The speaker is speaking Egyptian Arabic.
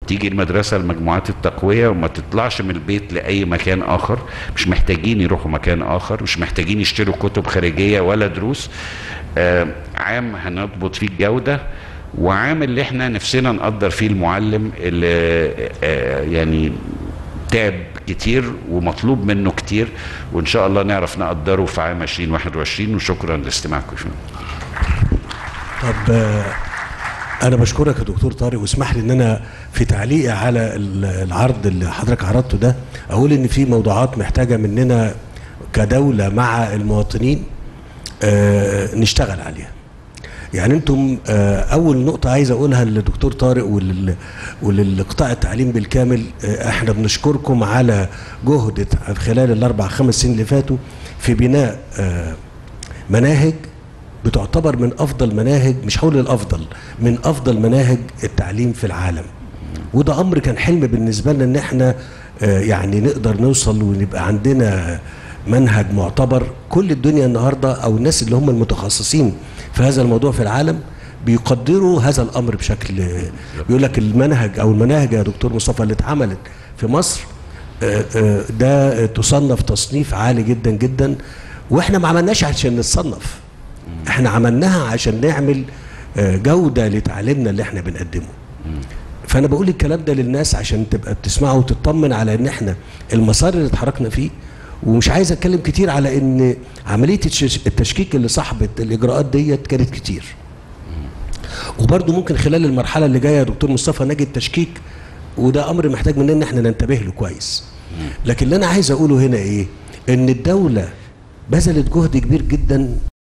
تيجي المدرسة لمجموعات التقوية وما تطلعش من البيت لأي مكان آخر مش محتاجين يروحوا مكان آخر مش محتاجين يشتروا كتب خارجية ولا دروس آه عام هنضبط فيه الجودة وعام اللي احنا نفسنا نقدر فيه المعلم اللي آه يعني تعب كتير ومطلوب منه كتير وان شاء الله نعرف نقدره في عام 2021 وشكرا لاستماعكم طب آه، انا بشكرك يا دكتور طارق واسمح لي ان انا في تعليقي على ال- العرض اللي حضرتك عرضته ده اقول ان في موضوعات محتاجه مننا كدوله مع المواطنين آه، نشتغل عليها يعني انتم آه، اول نقطه عايز اقولها للدكتور طارق ولل- وللقطاع التعليم بالكامل آه، احنا بنشكركم على جهد خلال الاربع خمس سنين اللي فاتوا في بناء آه، مناهج بتعتبر من افضل مناهج مش هقول الافضل من افضل مناهج التعليم في العالم وده امر كان حلم بالنسبه لنا ان احنا آه، يعني نقدر نوصل ونبقى عندنا منهج معتبر كل الدنيا النهارده او الناس اللي هم المتخصصين في هذا الموضوع في العالم بيقدروا هذا الامر بشكل بيقول لك المنهج او المناهج يا دكتور مصطفى اللي اتعملت في مصر آه، آه، ده تصنف تصنيف عالي جدا جدا واحنا ما عملناش عشان نتصنف احنا عملناها عشان نعمل آه، جوده لتعليمنا اللي احنا بنقدمه فانا بقول الكلام ده للناس عشان تبقى بتسمعه وتطمن على ان احنا المسار اللي اتحركنا فيه ومش عايز اتكلم كتير على ان عمليه التش- التشكيك اللي صاحبت الاجراءات ديت كانت كتير وبرضه ممكن خلال المرحله اللي جايه يا دكتور مصطفى نجد تشكيك وده امر محتاج مننا ان احنا ننتبه له كويس لكن اللي انا عايز اقوله هنا ايه ان الدوله بذلت جهد كبير جدا